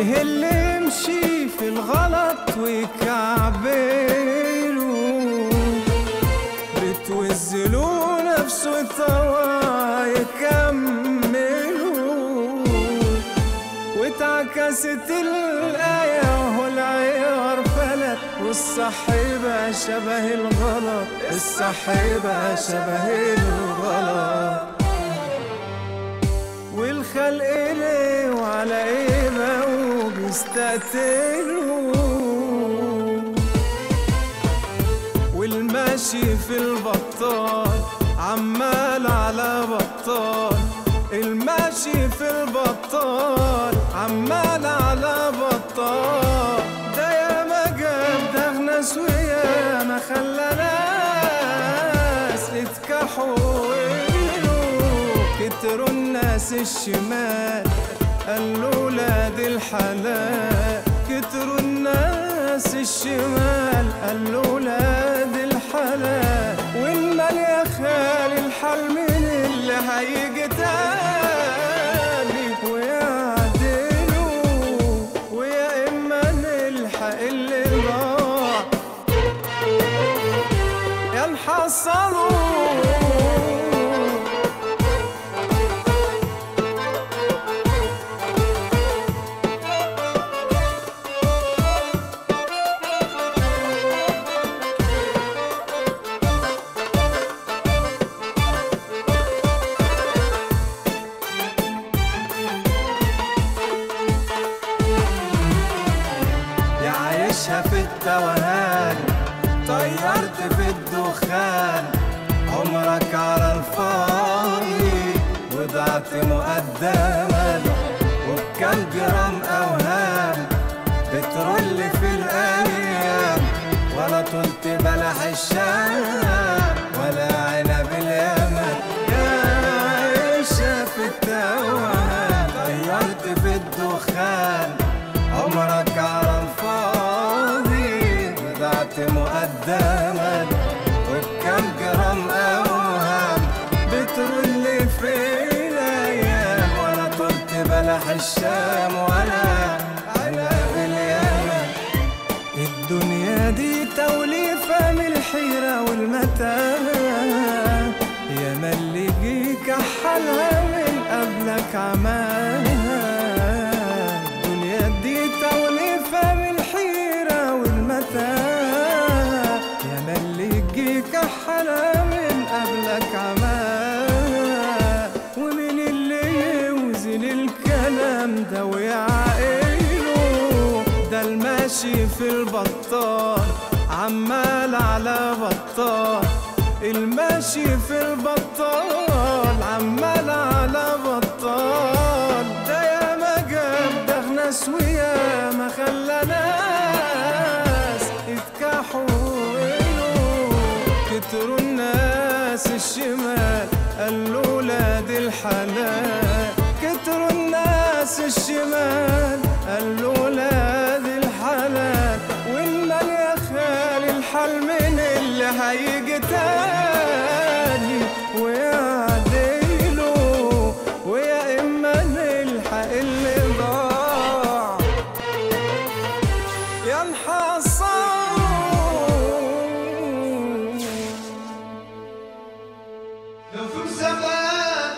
ايه اللي يمشي في الغلط ويكعبله بتوزلوا نفسه طوا يكملوا واتعكست الآية وهو العيار فلت والصح بقى شبه الغلط الصح بقى شبه الغلط والخلق ليه وعلى ايه بقوا بيستقتلوا والماشي في البطال عمال على بطال الماشي في البطال عمال على بطال ده يا ما جاب ده ناس ويا ما خلى ناس يتكحوا ويقولوا كتروا الناس الشمال قالوا ولاد الحلال كتروا الناس الشمال قالوا ولاد الحلال والمال يا خالي الحل من اللي هيجي تاني ويعدلوا ويا اما نلحق اللي ضاع يا نحصلوا يا عايشها في التوهان طيرت في الدخان عمرك على الفاضي وضعت مقدما وبكم جرام اوهام بترول في الايام ولا طلت بلح الشام ولا عنب اليمن يا عايشة في التوهان طيرت في الدخان عمرك على الفاضي وضعت مقدما وبكم جرام اوهام بترول في الايام ولا طلت بلح الشام ولا عنب اليمن الدنيا دي توليفة من الحيرة والمتاهة يا ما اللي جيك أحلها من قبلك عماها الدنيا دي توليفة من الحيرة والمتاهة يا ما اللي جيك أحلها من قبلك عماها ومن اللي يوزن الكلام ده ويعقله ده الماشي في البطال عمال على بطال الماشي في البطال عمال على بطال ده يا ما جاب ده ناس ويا ما خلى ناس يتكحوا ويقولوا كتروا الناس الشمال قالوا ولاد الحلال كتروا الناس الشمال قالوا ولاد الحلال والمال يا خالي الحل من اللي هيجي تاني ويعدلوا ويا اما نلحق اللي ضاع يا نحصل لو في مسابقات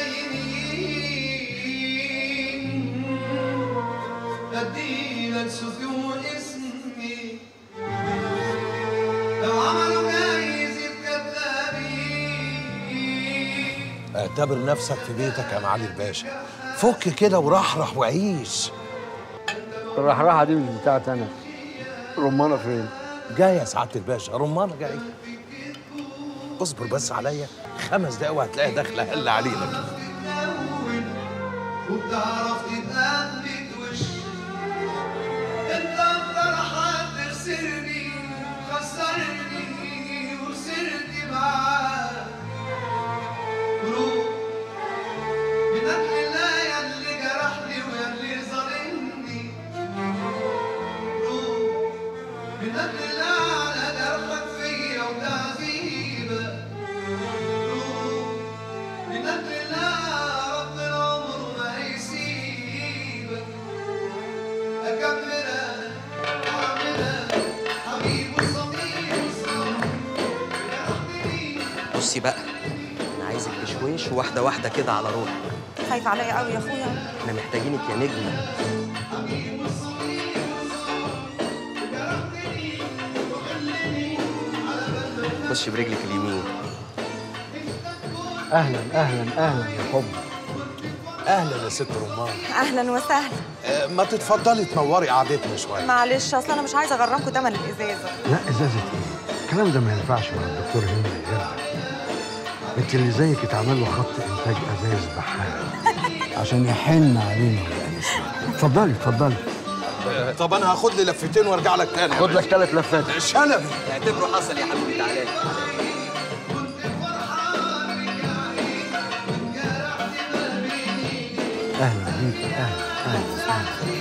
الخاينين ادينا لسجون اسمي لو عملوا جايزة كذابين اعتبر نفسك في بيتك يا معالي الباشا فك كده ورحرح وعيش الرحراحه دي مش بتاعتي انا رمانه فين؟ جاي يا سعاده الباشا رمانه جاي اصبر بس عليا خمس دقايق وهتلاقيها داخله هلا علينا كده تتلون وبتعرف تتقلد وش انت اكتر حد خسرني خسرني وخسرت معاك روح بنقل الله يا اللي جرحني ويا اللي ظالمني روح بنقل الله على جرحك فيا وتعذيبك روح بنقل الله رب العمر ما يسيبك بصي بقى انا عايزك بشويش واحده واحده كده على روحك خايف عليا قوي يا اخويا احنا محتاجينك يا نجمه خش برجلك اليمين اهلا اهلا اهلا يا حب اهلا يا ست رمان اهلا وسهلا آه، ما تتفضلي تنوري قعدتنا شويه معلش اصل انا مش عايزه اغرمكم تمن الازازه لا ازازه ايه الكلام ده ما ينفعش مع الدكتور هند غيرنا انت اللي زيك اتعمل له خط انتاج ازايز بحال عشان يحن علينا ويأنسنا اتفضلي اتفضلي آه، طب انا هاخد لي لفتين وارجع لك تاني خد لك ثلاث لفات شنبي اعتبره حصل يا حبيبي تعالى لي. اهلا بيك اهلا اهلا اهلا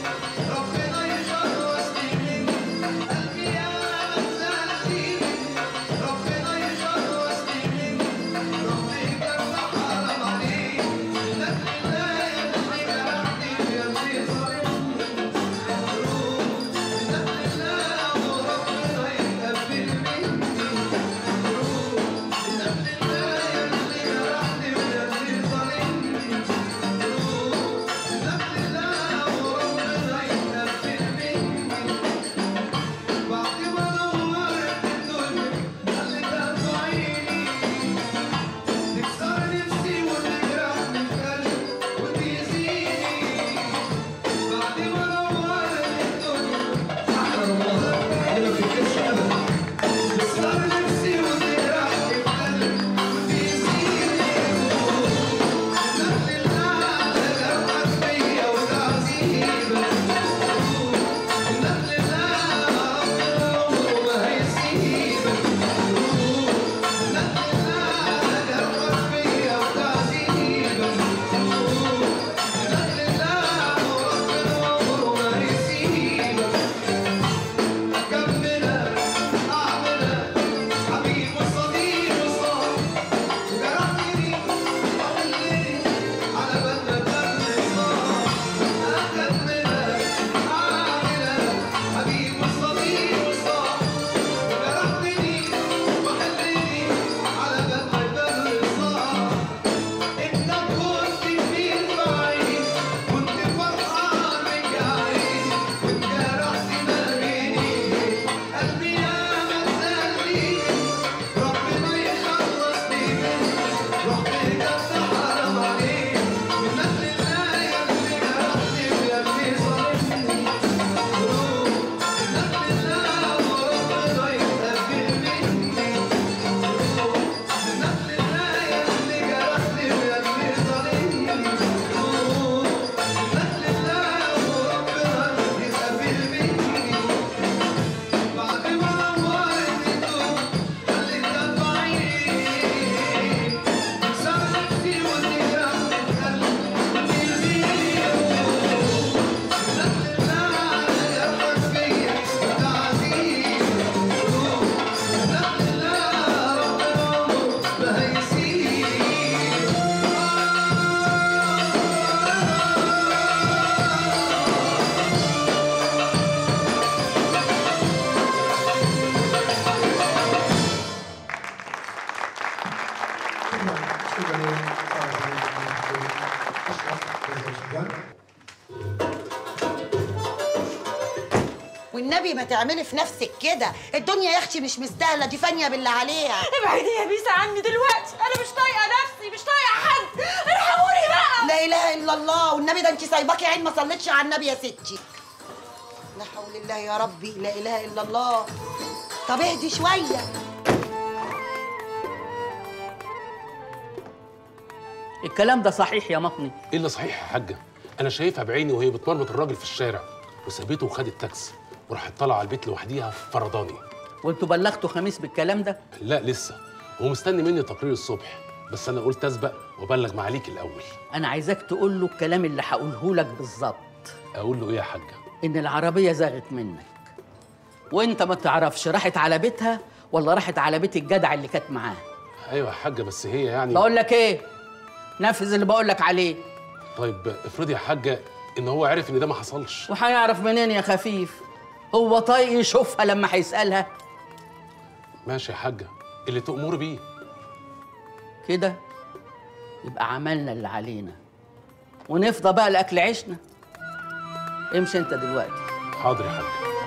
والنبي ما تعملي في نفسك كده الدنيا يا اختي مش مستاهله دي فانيه باللي عليها ابعدي يا بيسا عني دلوقتي انا مش طايقه نفسي مش طايقه حد ارحموني بقى لا اله الا الله والنبي ده انت سايباكي عين ما صليتش على النبي يا ستي لا حول الله يا ربي لا اله الا الله طب اهدي شويه الكلام ده صحيح يا مطني ايه اللي صحيح يا حاجه انا شايفها بعيني وهي بتمرمط الراجل في الشارع وسابته وخدت تاكسي وراحت طالعه على البيت لوحديها فرداني وانتوا بلغتوا خميس بالكلام ده لا لسه هو مستني مني تقرير الصبح بس انا قلت اسبق وابلغ معاليك الاول انا عايزاك تقول له الكلام اللي هقوله لك بالظبط اقول له ايه يا حاجه ان العربيه زاغت منك وانت ما تعرفش راحت على بيتها ولا راحت على بيت الجدع اللي كانت معاه ايوه يا حاجه بس هي يعني بقول لك ايه نفذ اللي بقول لك عليه طيب افرضي يا حاجه ان هو عرف ان ده ما حصلش وهيعرف منين يا خفيف هو طايق يشوفها لما هيسالها ماشي يا حاجه اللي تأمر بيه كده يبقى عملنا اللي علينا ونفضى بقى لاكل عيشنا امشي انت دلوقتي حاضر يا حاج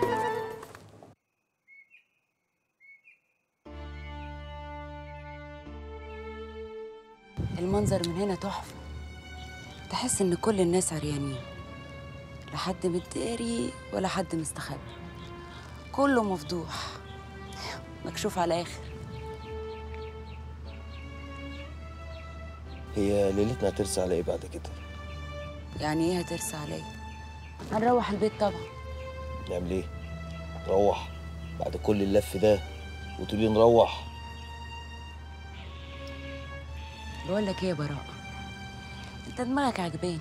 المنظر من هنا تحفة تحس إن كل الناس عريانين لا حد متداري ولا حد مستخبي كله مفضوح مكشوف على الآخر هي ليلتنا هترسى على ايه بعد كده؟ يعني إيه هترسى عليا هنروح البيت طبعا نعمل ايه؟ نروح بعد كل اللف ده وتقولي نروح بقول لك إيه يا براءة أنت دماغك عجباني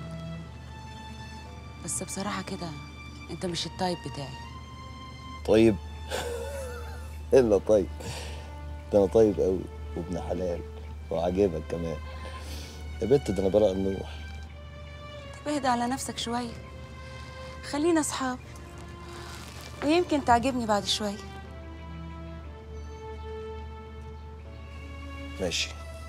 بس بصراحة كده أنت مش التايب بتاعي طيب الا طيب ده انا طيب قوي وابن حلال وعاجبك كمان يا بنت ده انا براء النوح طب اهدى على نفسك شوية خلينا أصحاب ويمكن تعجبني بعد شوية ماشي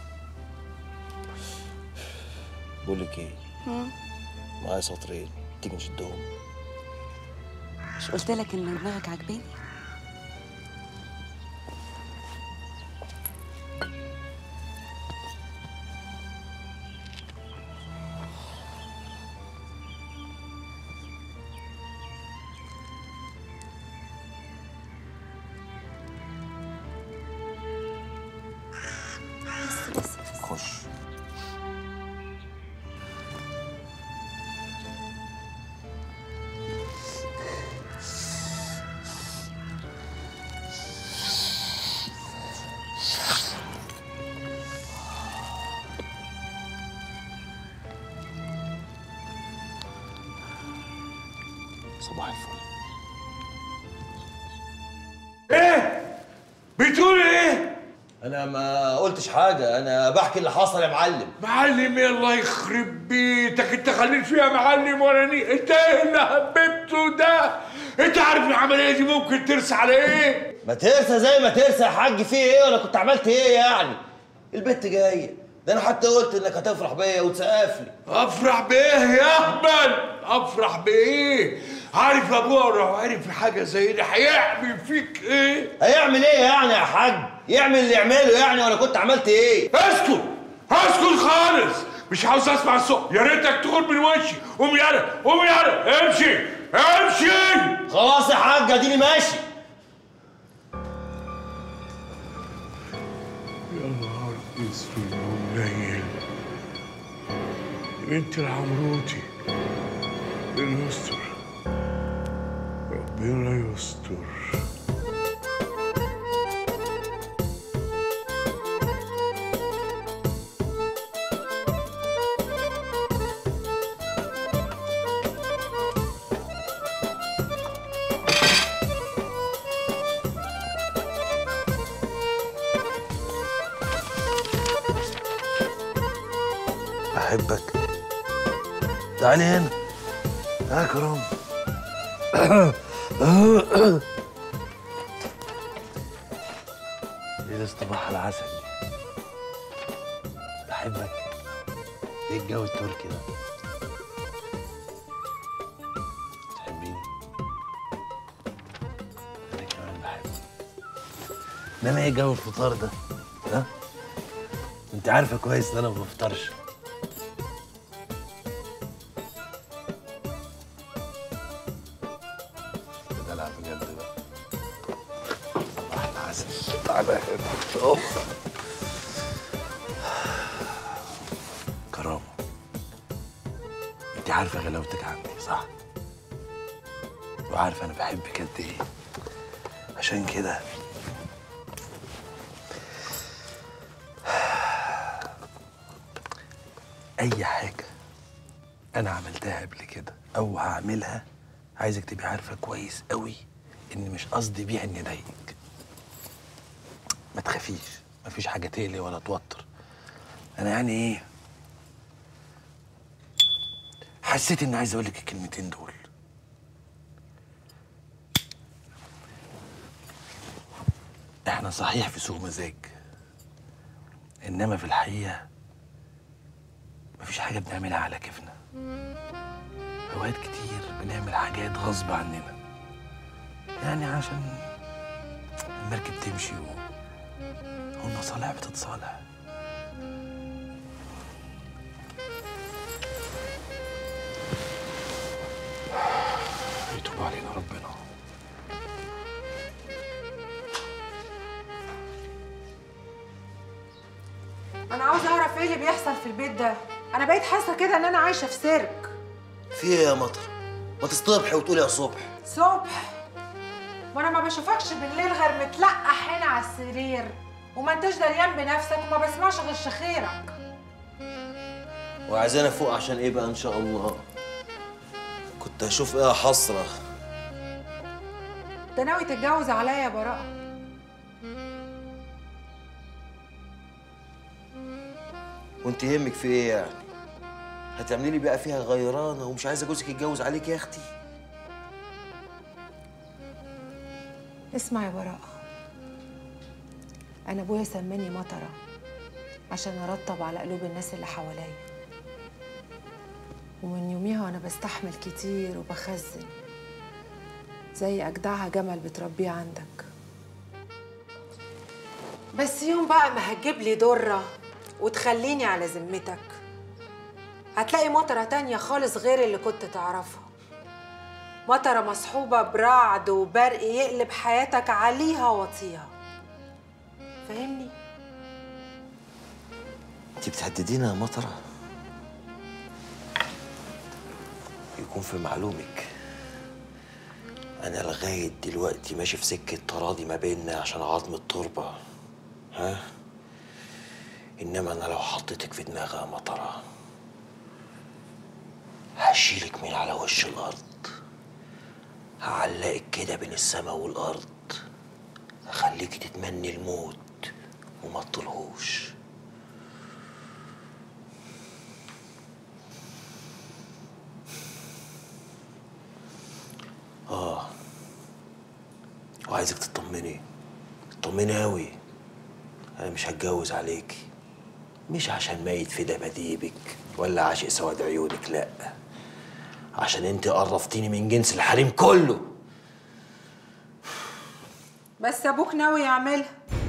بقولك ايه هم؟ معايا سطرين تيجي نشدهم مش قلت لك إن دماغك عجباني خش صباح الفل ايه بتقول ايه انا ما قلتش حاجه انا بحكي اللي حصل يا معلم معلم يا الله يخرب بيتك انت خليت فيها معلم ولا ني انت ايه اللي هببته ده انت عارف العمليه دي ممكن ترسى على ايه ما ترسى زي ما ترسى يا حاج في ايه ولا كنت عملت ايه يعني البت جايه ده انا حتى قلت انك هتفرح بيا وتسقف لي افرح بايه يا اهبل افرح بايه عارف ابوها لو عرف حاجه زي دي هيعمل فيك ايه هيعمل ايه يعني يا حاج يعمل اللي يعمله يعني ولا كنت عملت ايه اسكت اسكت خالص مش عاوز اسمع الصوت يا ريتك تخرج من وشي قوم يلا قوم يلا امشي امشي خلاص يا حاج اديني ماشي يا نهار اسود ومنيل بنت العمروتي ربنا يستر ربنا يستر بحبك تعالي هنا يا كرم ايه الصباح العسل بحبك ايه الجو التركي ده تحبيني انا كمان بحبك انما ايه جو الفطار ده ها انت عارفه كويس ان انا ما بفطرش دلع بجد بقى صباح العسل تعالى هنا أوف. كرامة انت عارفة غلاوتك عندي صح؟ وعارفة أنا بحبك قد إيه عشان كده أي حاجة أنا عملتها قبل كده أو هعملها عايزك تبقي عارفة كويس قوي إن مش قصدي بيها إني أضايقك ما تخافيش مفيش حاجة تقلق ولا توتر أنا يعني إيه حسيت إني عايز أقول لك الكلمتين دول إحنا صحيح في سوء مزاج انما في الحقيقه مفيش حاجه بنعملها على كيفنا اوقات كتير بنعمل حاجات غصب عننا يعني عشان المركب تمشي و... والمصالح بتتصالح يتوب علينا ربنا انا عاوزه اعرف ايه اللي بيحصل في البيت ده انا بقيت حاسه كده ان انا عايشه في سيرك في ايه يا مطر ما تصطبحي وتقولي يا صبح صبح وانا ما بشوفكش بالليل غير متلقح هنا على السرير وما انتش دريان بنفسك وما بسمعش غير شخيرك وعايزانا فوق عشان ايه بقى ان شاء الله كنت هشوف ايه يا حسره انت ناوي تتجوز عليا يا براءه وانت يهمك في ايه يعني هتعملي لي بقى فيها غيرانه ومش عايزه جوزك يتجوز عليك يا اختي اسمع يا براءه انا ابويا سماني مطره عشان ارطب على قلوب الناس اللي حواليا ومن يوميها وانا بستحمل كتير وبخزن زي اجدعها جمل بتربيه عندك بس يوم بقى ما هتجيب لي ضره وتخليني على ذمتك هتلاقي مطرة تانية خالص غير اللي كنت تعرفها مطرة مصحوبة برعد وبرق يقلب حياتك عليها وطيها فاهمني؟ انت بتهددينا يا مطره يكون في معلومك انا لغايه دلوقتي ماشي في سكه تراضي ما بيننا عشان عظم التربه ها انما انا لو حطيتك في دماغي يا مطره هشيلك من على وش الارض هعلقك كده بين السماء والارض هخليك تتمني الموت وما تطلهوش اه وعايزك تطمني تطمني اوي انا مش هتجوز عليكي مش عشان ميت في دباديبك ولا عاشق سواد عيونك لا عشان انت قرفتيني من جنس الحريم كله بس ابوك ناوي يعملها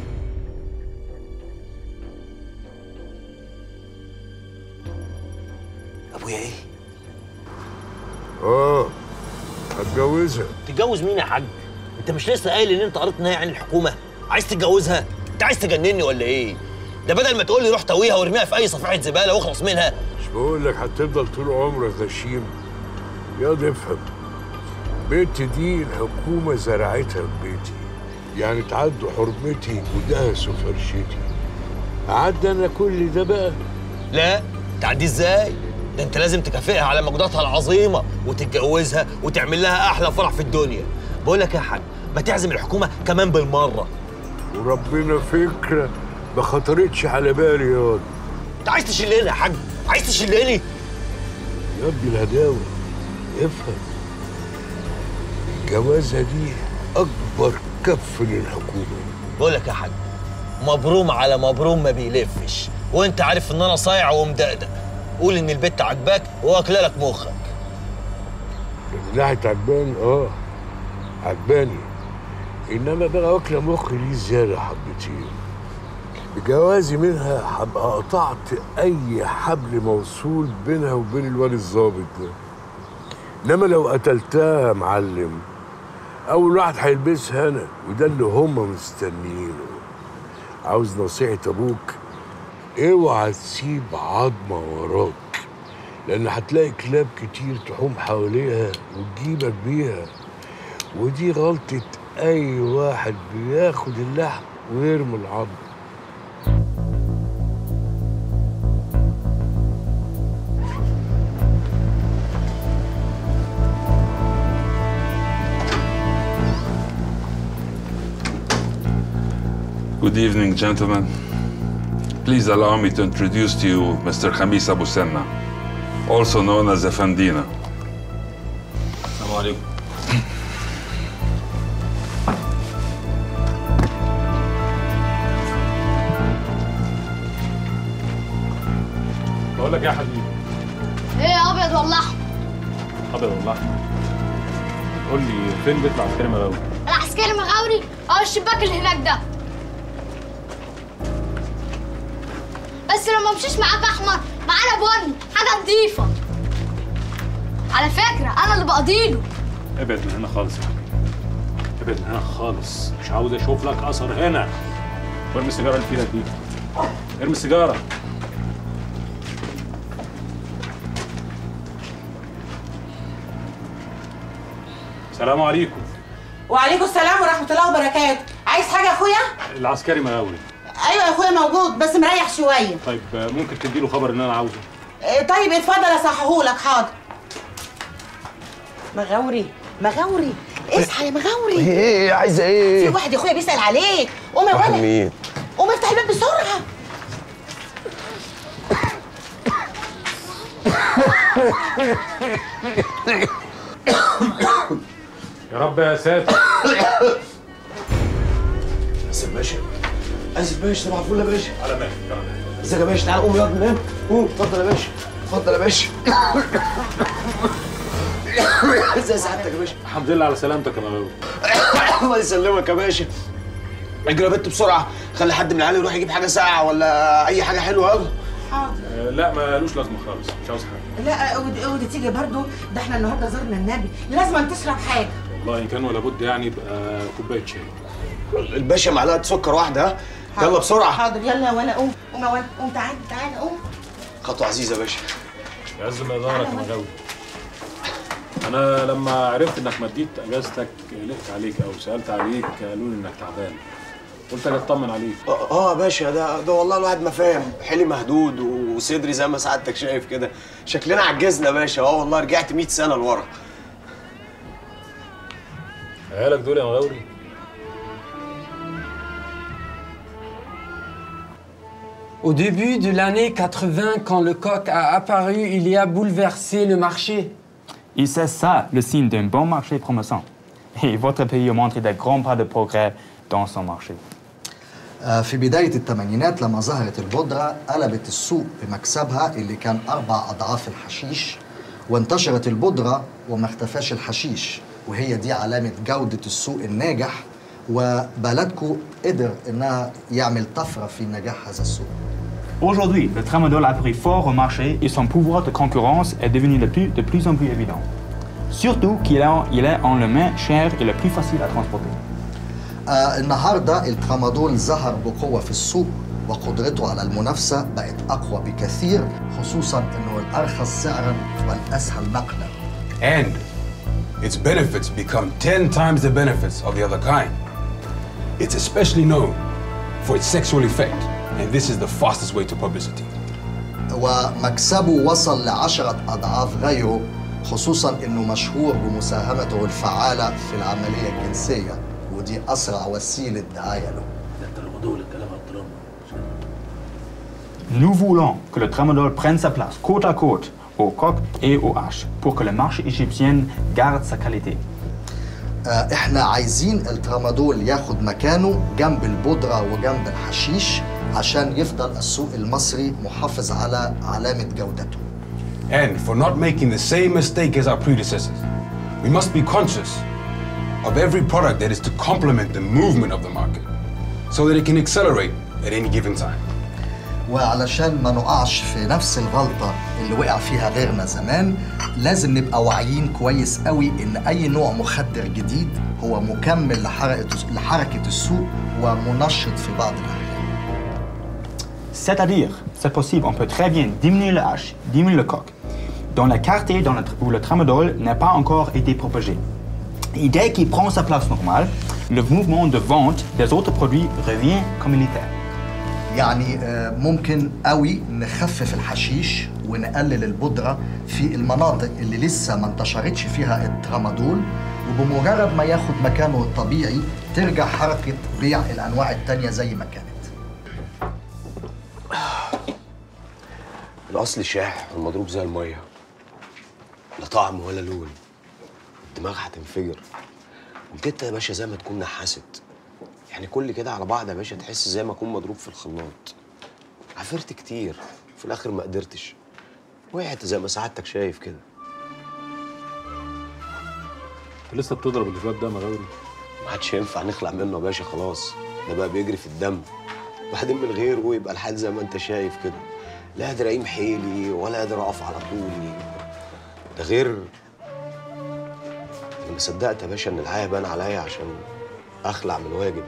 ابويا ايه اه هتجوزها تتجوز مين يا حاج انت مش لسه قايل ان انت قريت نهايه عن الحكومه عايز تتجوزها انت عايز تجنني ولا ايه ده بدل ما تقول لي روح تويها وارميها في اي صفيحه زباله واخلص منها مش بقول لك هتفضل طول عمرك غشيم ياض افهم بيتي دي الحكومة زرعتها في بيتي يعني تعدوا حرمتي ودهسوا فرشتي أعد أنا كل ده بقى لا تعدي ازاي ده انت لازم تكافئها على مجهوداتها العظيمه وتتجوزها وتعمل لها احلى فرح في الدنيا بقول لك يا حاج ما تعزم الحكومه كمان بالمره وربنا فكرة ما خطرتش على بالي ياض انت عايز تشلني يا حاج عايز تشلني يا ابني الهداوة افهم الجوازة دي أكبر كف للحكومة بقول لك يا حاج مبروم على مبروم ما بيلفش وانت عارف ان انا صايع ومدقدق قول ان البت عجباك واكله لك مخك من ناحية عجباني اه عجباني انما بقى واكله مخي ليه زياده حبتين بجوازي منها هبقى قطعت اي حبل موصول بينها وبين الواد الظابط ده انما لو قتلتها يا معلم اول واحد هيلبسها انا وده اللي هم مستنيينه عاوز نصيحه ابوك اوعى تسيب عظمه وراك لان هتلاقي كلاب كتير تحوم حواليها وتجيبك بيها ودي غلطة أي واحد بياخد اللحم ويرمي العظم Good evening, gentlemen. Please allow me to introduce to you Mr. Khamis Abu Senna, also known as Effendina. السلام عليكم يا حبيبي ايه ابيض ولا احمر ابيض ولا احمر قول لي فين بيطلع عسكري مغاوي العسكري مغاوري اه الشباك اللي هناك ده بس لو ما مشيش معاك احمر معانا بني حاجه نضيفه على فكره انا اللي بقضيله ابعد من هنا خالص يا حبيبي ابعد من هنا خالص مش عاوز اشوف لك اثر هنا وارمي السيجاره اللي في ايدك دي ارمي السيجاره السلام عليكم وعليكم السلام ورحمه الله وبركاته عايز حاجه يا اخويا العسكري مغاوي ايوه يا اخويا موجود بس مريح شويه طيب ممكن تديله خبر ان انا عاوزه إيه، طيب اتفضل اصححهولك حاضر مغاوري مغاوري اصحى يا مغاوري ايه عايزه ايه في واحد يا اخويا بيسال عليك قوم يا واحد ولد مين قوم افتح الباب بسرعه يا رب يا ساتر اسف باشا اسف باشا طبعا فل يا باشا على مهلك على مهلك ازيك يا باشا تعالى قوم يلا نام قوم اتفضل يا باشا اتفضل يا باشا ازي سعادتك يا باشا الحمد لله على سلامتك يا مغاوي الله يسلمك يا باشا اجري يا بنت بسرعه خلي حد من العيال يروح يجيب حاجه ساقعه ولا اي حاجه حلوه يلا حاضر آه، لا مالوش لازمه خالص مش عاوز حاجه لا ودي, ودي تيجي برضو ده احنا النهارده زرنا النبي لازم أن تشرب حاجه والله ان كان ولا بد يعني يبقى كوبايه شاي الباشا معلقه سكر واحده ها يلا بسرعه حاضر يلا يا ولا قوم قوم يا ولا قوم تعالى تعالى قوم خطوه عزيزه يا باشا يعز مقدارك يا مغاوي انا لما عرفت انك مديت اجازتك قلقت عليك او سالت عليك قالوا لي انك تعبان قلت اجي اطمن عليك اه آه يا باشا ده ده والله الواحد ما فاهم حيلي مهدود وصدري زي ما سعادتك شايف كده شكلنا عجزنا يا باشا اه والله رجعت 100 سنه لورا عيالك دول يا مغاوري Au début de l'année 80, quand le coq a apparu, il y a bouleversé le marché. Et c'est ça le signe d'un bon marché promettant. Et votre pays a montré de grands pas de progrès dans son marché. آه، في بداية الثمانينات لما ظهرت البودرة قلبت السوق بمكسبها اللي كان أربع أضعاف الحشيش وانتشرت البودرة وما اختفاش الحشيش وهي دي علامة جودة السوق الناجح وبلدكو قدر إنها يعمل طفرة في نجاح هذا السوق Aujourd'hui, le tramadol a pris fort au marché et son pouvoir de concurrence est devenu de plus, de plus en plus évident. Surtout qu'il est, en- il est en le moins cher et le plus facile à transporter. آه النهارده الترامادول ظهر بقوه في السوق وقدرته على المنافسه بقت اقوى بكثير خصوصا انه الارخص سعرا والاسهل نقلا And its benefits become 10 times the benefits of the other kind. It's especially known for its sexual effect, and this is the fastest way to publicity. ومكسبه وصل لعشرة أضعاف غيره خصوصا أنه مشهور بمساهمته الفعالة في العملية الجنسية ودي أسرع وسيلة دعاية له Nous voulons que le tramadol prenne sa place côte à côte au coq et au H pour que le marché égyptien garde sa qualité. آه، احنا عايزين الترامادول ياخد مكانه جنب البودرة وجنب الحشيش عشان يفضل السوق المصري محافظ على علامة جودته And for not making the same mistake as our predecessors, we must be conscious of every product that is to complement the movement of the market so that it can accelerate at any given time. وعلشان ما نقعش في نفس الغلطة اللي وقع فيها غيرنا زمان لازم نبقى واعيين كويس قوي ان اي نوع مخدر جديد هو مكمل لحركة لحركة السوق ومنشط في بعض الأحيان C'est-à-dire, c'est possible, on peut très bien diminuer le H, diminuer le coq, dans les quartiers dans le- où le tramadol n'a pas encore été propagé. Et dès qu'il prend sa place normale, le mouvement de vente des autres produits revient comme il était. يعني آه، ممكن قوي نخفف الحشيش ونقلل البودرة في المناطق اللي لسه ما انتشرتش فيها الترامادول وبمجرد ما ياخد مكانه الطبيعي ترجع حركة بيع الأنواع التانية زي ما كانت الاصل شاح والمضروب زي الميه لا طعم ولا لون الدماغ هتنفجر وكده يا باشا زي ما تكون نحست يعني كل كده على بعض يا باشا تحس زي ما اكون مضروب في الخلاط عفرت كتير في الاخر ما قدرتش وقعت زي ما سعادتك شايف كده انت لسه بتضرب الشباب ده يا مغاوري ما عادش ينفع نخلع منه يا باشا خلاص ده بقى بيجري في الدم وبعدين من غيره يبقى الحال زي ما انت شايف كده لا قادر اقيم حيلي ولا قادر اقف على طولي ده غير انا ما صدقت يا باشا ان الحياه بان عليا عشان اخلع من واجب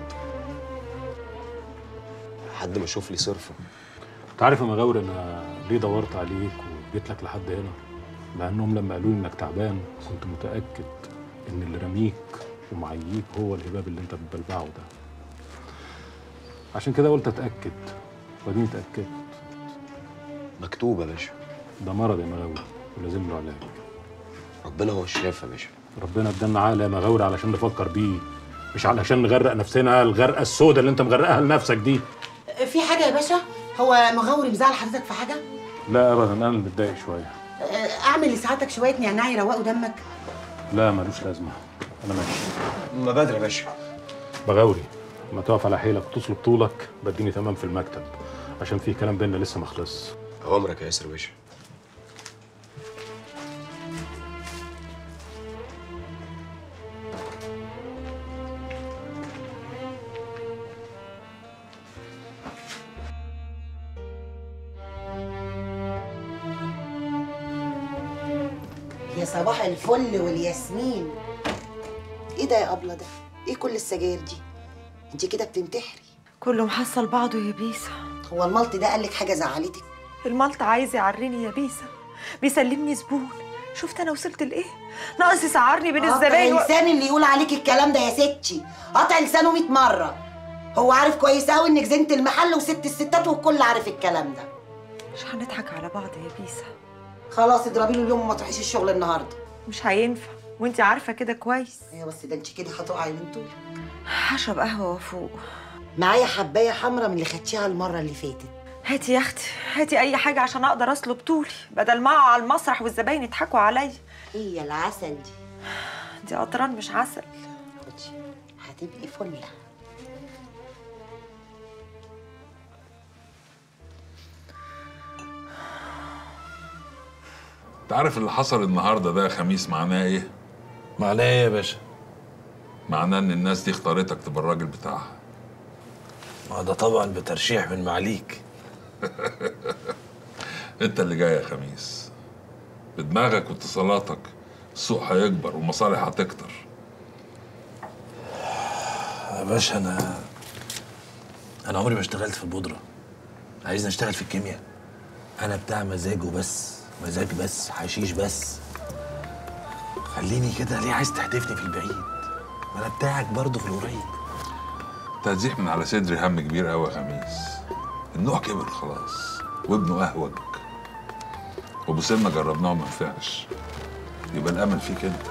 لحد ما اشوف لي صرفه انت عارف يا مغاوري انا ليه دورت عليك وجيت لك لحد هنا لانهم لما قالوا لي انك تعبان كنت متاكد ان اللي رميك ومعييك هو الهباب اللي انت بتبلبعه ده عشان كده قلت اتاكد واديني اتاكدت مكتوب يا باشا ده مرض يا مغاوري ولازم له علاج ربنا هو الشافي يا باشا ربنا ادانا عقل يا مغاوري علشان نفكر بيه مش علشان نغرق نفسنا الغرقه السوداء اللي انت مغرقها لنفسك دي في حاجه يا باشا هو مغاوري مزعل حضرتك في حاجه لا ابدا انا اللي متضايق شويه آه، اعمل لساعتك شويه نعناع يروقوا دمك لا ملوش لازمه انا ماشي ما بدري يا باشا مغاوري لما تقف على حيلك وتصلب طولك بديني تمام في المكتب عشان في كلام بينا لسه ما خلص اوامرك يا ياسر باشا يا صباح الفل والياسمين ايه ده يا ابله ده ايه كل السجاير دي انت كده بتنتحري كله محصل بعضه يا بيسا هو الملط ده قال لك حاجه زعلتك الملط عايز يعريني يا بيسا بيسلمني زبون شفت انا وصلت لايه ناقص يسعرني بين قطع الزباين و... لسان اللي يقول عليك الكلام ده يا ستي قطع لسانه 100 مره هو عارف كويس قوي انك زنت المحل وست الستات والكل عارف الكلام ده مش هنضحك على بعض يا بيسا خلاص اضربي له اليوم وما تروحيش الشغل النهارده مش هينفع وانت عارفه كده كويس ايوه بس ده انت كده هتقعي من طول هشرب قهوه وافوق معايا حبايه حمرا من اللي خدتيها المره اللي فاتت هاتي يا اختي هاتي اي حاجه عشان اقدر اصلب طولي بدل ما اقع على المسرح والزباين يضحكوا عليا هي العسل دي دي قطران مش عسل هتبقي فله انت عارف اللي حصل النهارده ده يا خميس معناه ايه؟ معناه ايه يا باشا؟ معناه ان الناس دي اختارتك تبقى الراجل بتاعها ما ده طبعا بترشيح من معاليك انت اللي جاي يا خميس بدماغك واتصالاتك السوق هيكبر والمصالح هتكتر يا باشا انا انا عمري ما اشتغلت في البودره عايزني اشتغل في الكيمياء انا بتاع مزاج وبس مزاج بس حشيش بس خليني كده ليه عايز تحدفني في البعيد ما انا بتاعك برضه في القريب انت هتزيح من على صدري هم كبير قوي يا خميس النوع كبر خلاص وابنه اهوج وابو سلمى جربناه وما نفعش يبقى الامل فيك انت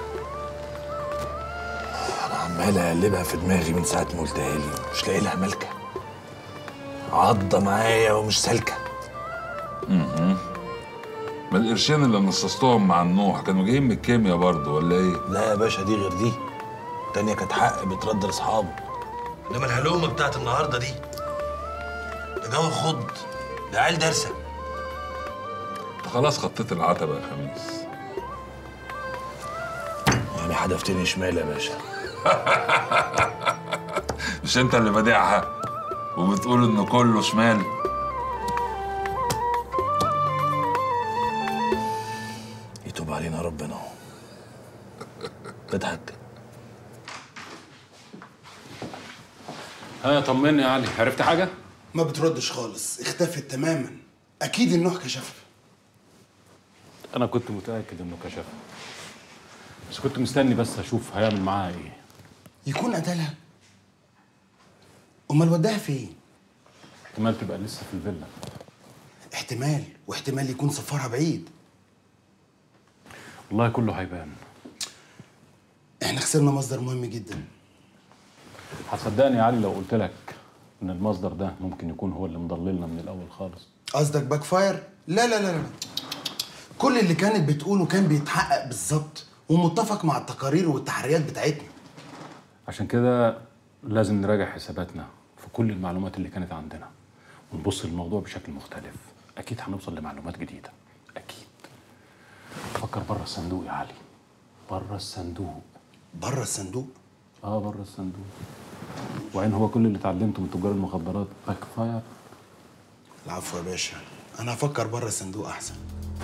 انا عمال اقلبها في دماغي من ساعه ما قلتها لي مش لاقي لها ملكه عضه معايا ومش سالكه امم ما القرشين اللي نصصتهم مع النوح كانوا جايين من الكيمياء برضه ولا ايه؟ لا يا باشا دي غير دي التانية كانت حق بترد لاصحابه انما الهلومه بتاعت النهارده دي ده جو خض ده عيال دارسه انت خلاص خطيت العتبه يا خميس يعني حدفتني شمال يا باشا مش انت اللي بادعها وبتقول انه كله شمال يتوب علينا ربنا تضحك ها طمني يا علي عرفت حاجه ما بتردش خالص اختفت تماما اكيد النوح كشفها انا كنت متاكد انه كشفها بس كنت مستني بس اشوف هيعمل معاها ايه يكون قتلها امال وداها فين احتمال تبقى لسه في الفيلا احتمال واحتمال يكون سفرها بعيد والله كله هيبان احنا خسرنا مصدر مهم جدا هتصدقني يا علي لو قلت لك ان المصدر ده ممكن يكون هو اللي مضللنا من الاول خالص قصدك باك فاير لا لا لا لا كل اللي كانت بتقوله كان بيتحقق بالظبط ومتفق مع التقارير والتحريات بتاعتنا عشان كده لازم نراجع حساباتنا في كل المعلومات اللي كانت عندنا ونبص للموضوع بشكل مختلف اكيد هنوصل لمعلومات جديده اكيد فكر بره الصندوق يا علي بره الصندوق بره الصندوق اه بره الصندوق وعين هو كل اللي اتعلمته من تجار المخدرات باك فاير العفو يا باشا انا هفكر بره الصندوق احسن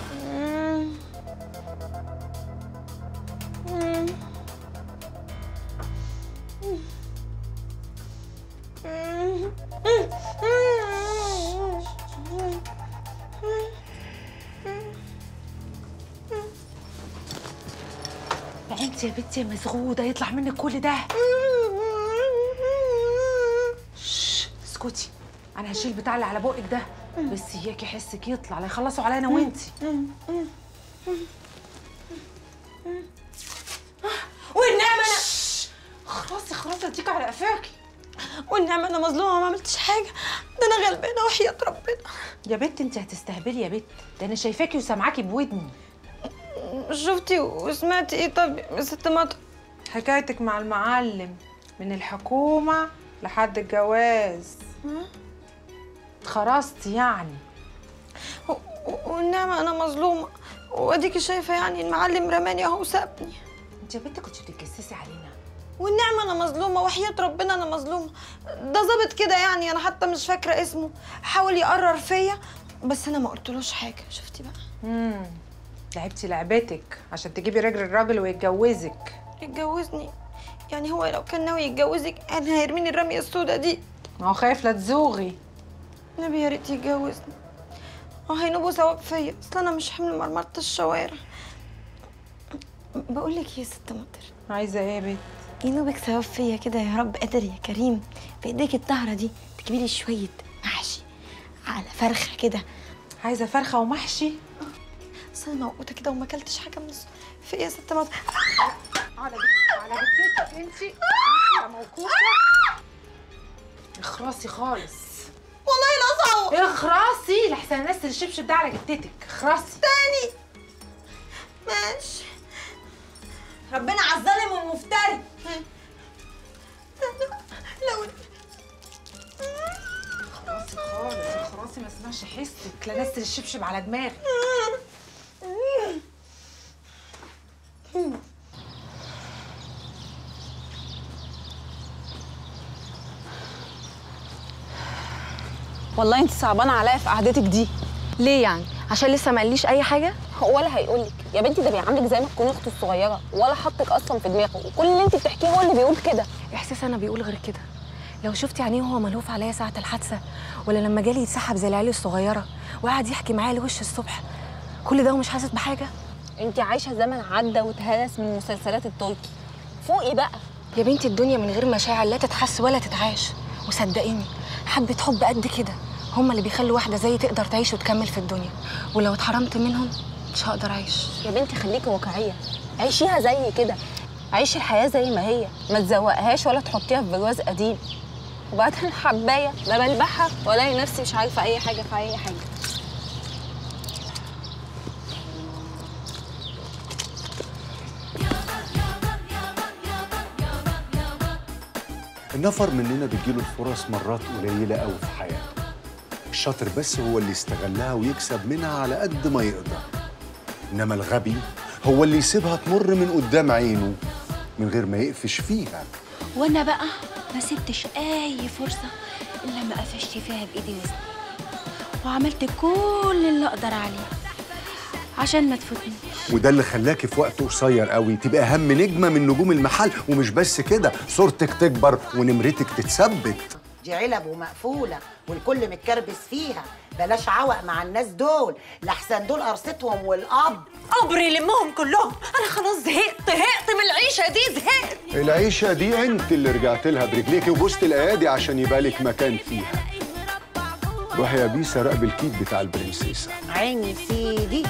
انت يا بنتي يا مزغوده يطلع منك كل ده شش، اسكتي انا هشيل بتاع اللي على بقك ده بس اياكي حسك يطلع لا يخلصوا علينا وانتي والنعمة أنا خلاص خلاص اديك على قفاكي والنعمة أنا مظلومة ما عملتش حاجة ده أنا غلبانة وحياة ربنا يا بنت انت هتستهبلي يا بنت ده انا شايفاكي وسامعاكي بودني شفتي وسمعتي إيه طب يا ست مطر حكايتك مع المعلم من الحكومة لحد الجواز اتخرستي يعني والنعمة أنا مظلومة وأديكي شايفة يعني المعلم رماني أهو سابني انت يا بنت كنت بتتجسسي علينا والنعمة أنا مظلومة وحياة ربنا أنا مظلومة ده ظابط كده يعني أنا حتى مش فاكرة اسمه حاول يقرر فيا بس أنا ما قلتلوش حاجة شفتي بقى امم لعبتي لعبتك عشان تجيبي رجل الراجل ويتجوزك يتجوزني يعني هو لو كان ناوي يتجوزك أنا هيرميني الرمية السوداء دي ما هو خايف لا تزوغي نبي يا ريت يتجوزني اه هينوبوا ثواب فيا اصل انا مش حمل مرمرة الشوارع بقول لك يا ست مطر عايزه ايه يا بنت ينوبك ثواب فيا كده يا رب قادر يا كريم بايديك الطاهره دي تجيبي لي شويه محشي على فرخه كده عايزه فرخه ومحشي اصل انا موقوته كده وما اكلتش حاجه من الص- في ايه يا ست مطر على بت- على بتتك انت انت يا موقوفه اخرسي خالص والله لا صعب اخرسي لحسن الناس الشبشب ده على جتتك اخرسي تاني ماشي ربنا على الظالم والمفتري لو خلاصي خالص خلاصي ما اسمعش حسك لا نزل الشبشب على دماغي والله انت صعبانه عليا في قعدتك دي ليه يعني عشان لسه ما قاليش اي حاجه ولا هيقولك يا بنتي ده بيعاملك زي ما تكوني اخته الصغيره ولا حطك اصلا في دماغه وكل اللي انت بتحكيه هو اللي بيقول كده احساس انا بيقول غير كده لو شفتي عينيه وهو ملهوف عليا ساعه الحادثه ولا لما جالي يتسحب زي العيال الصغيره وقعد يحكي معايا لوش الصبح كل ده ومش حاسس بحاجه انت عايشه زمن عدى واتهرس من مسلسلات التركي فوقي بقى يا بنتي الدنيا من غير مشاعر لا تتحس ولا تتعاش وصدقيني حبه حب قد كده هما اللي بيخلوا واحده زيي تقدر تعيش وتكمل في الدنيا ولو اتحرمت منهم مش هقدر اعيش يا بنتي خليكي واقعيه عيشيها زي كده عيشي الحياه زي ما هي ما تزوقهاش ولا تحطيها في برواز قديم وبعدين حبايه لا بلبحها والاقي نفسي مش عارفه اي حاجه في اي حاجه النفر مننا بتجيله الفرص مرات قليلة أوي في حياته الشاطر بس هو اللي يستغلها ويكسب منها على قد ما يقدر إنما الغبي هو اللي يسيبها تمر من قدام عينه من غير ما يقفش فيها وانا بقى ما سبتش اي فرصه الا ما قفشت فيها بايدي وسطي وعملت كل اللي اقدر عليه عشان ما تفوتنيش وده اللي خلاكي في وقت قصير قوي تبقى أهم نجمة من نجوم المحل ومش بس كده صورتك تكبر ونمرتك تتثبت دي علب ومقفولة والكل متكربس فيها بلاش عوق مع الناس دول لحسن دول قرصتهم والأب قبر يلمهم كلهم انا خلاص زهقت زهقت من العيشه دي زهقت العيشة دي انت اللي رجعت لها برجليكي وبوست الايادي عشان يبقى لك مكان فيها روحي يا بيسا راقب الكيك بتاع البرنسيسة عيني سيدي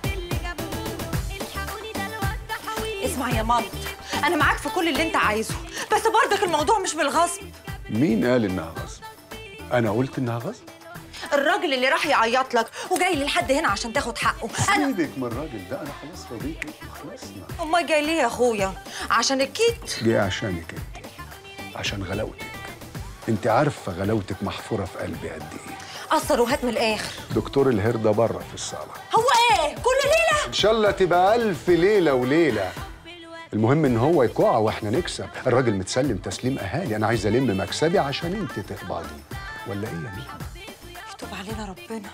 اسمع يا مامت انا معاك في كل اللي انت عايزه بس برضك الموضوع مش بالغصب مين قال انها غصب؟ انا قلت انها غصب؟ الراجل اللي راح يعيط لك وجاي لي لحد هنا عشان تاخد حقه انا سيبك من الراجل ده انا خلاص رضيت خلصنا امال جاي ليه يا اخويا عشان الكيت جه عشانك انت عشان غلاوتك انت عارفه غلاوتك محفوره في قلبي قد ايه قصر وهات من الاخر دكتور الهرده بره في الصاله هو ايه كل ليله ان شاء الله تبقى الف ليله وليله المهم ان هو يقع واحنا نكسب الراجل متسلم تسليم اهالي انا عايز الم مكسبي عشان انت تقبضي ولا ايه يا مين يتوب علينا ربنا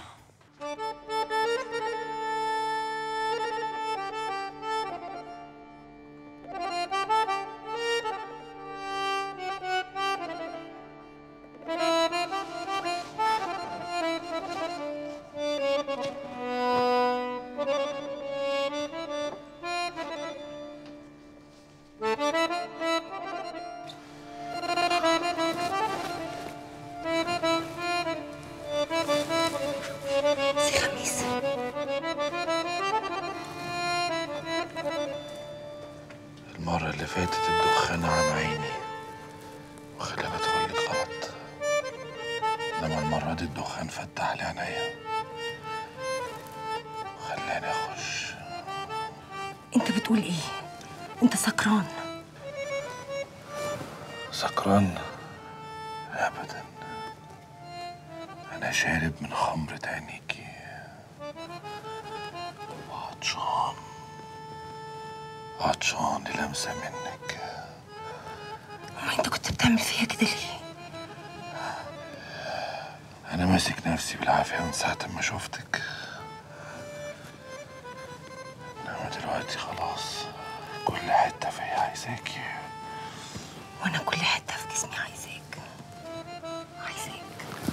سي خميس المرة اللي فاتت الدخان عم عيني وخلاني ادخل لك غلط انما المرة دي الدخان فتح لي عينيا خلاني اخش انت بتقول ايه انت سكران سكران ابدا انا شارب من خمرة عينيكي وعطشان عطشان للمسة منك ما انت كنت بتعمل فيا كده ليه انا ماسك نفسي بالعافية من ساعة ما شفتك انما دلوقتي خلاص كل حتة فيا عايزاكي وانا كل حته في جسمي عايزاك عايزاك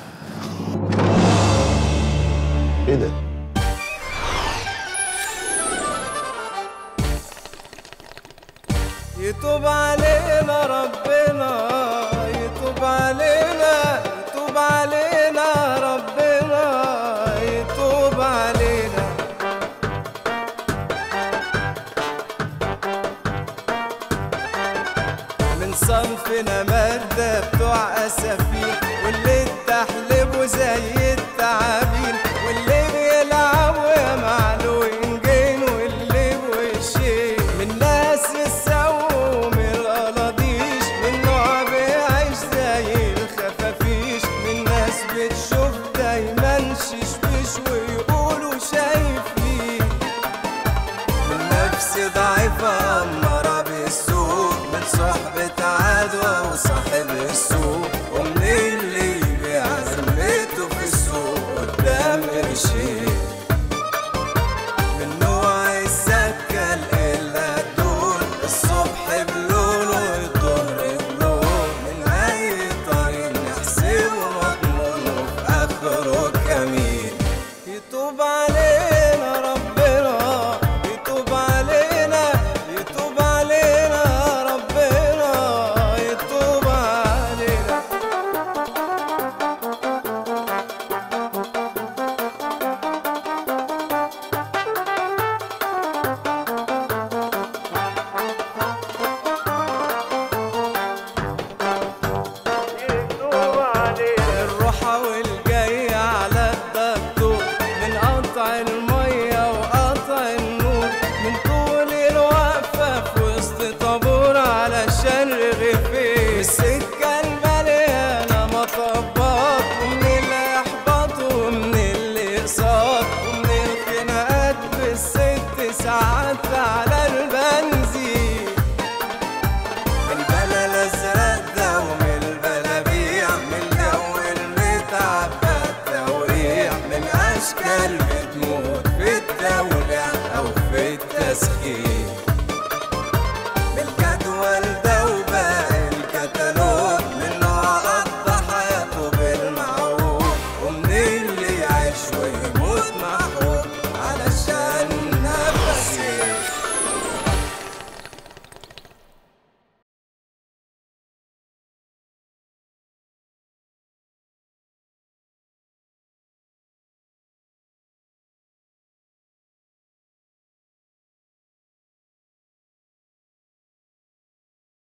ايه ده يتوب علينا ربنا يتوب علينا يتوب علينا ربنا يتوب علينا من صنفنا مادة بتوع أسافين واللي تحلبه زي التعابين واللي بيلعبوا يا معلوين جين واللي بوشين من ناس السو من القلاضيش من نوع بيعيش زي الخفافيش من ناس بتشوف دايما ششبش ويقولوا شايفين من نفس ضعيفة أمارة بالسوق من صحبة عدوى وصاحب السوق ومن اللي يبيع ذمته في السوق قدام قرشين من نوع السكة إلا دول الصبح بلون والظهر بلون من أي طريق نحسبه مضمون وفي آخره كمين يتوب علينا ربنا يتوب علينا يتوب علينا ربنا يتوب علينا الروحة والجاية على الدكتور من قطع المية وقطع النور من طول الوقفة في وسط طابور علشان رغيفين السكة المليانة مطبات ومن الإحباط ومن الإقساط ومن الخناقات بالست ساعات على البنزين من بلا الازرق ده ومن البلابيع من جو المتعب التوريع من اشكال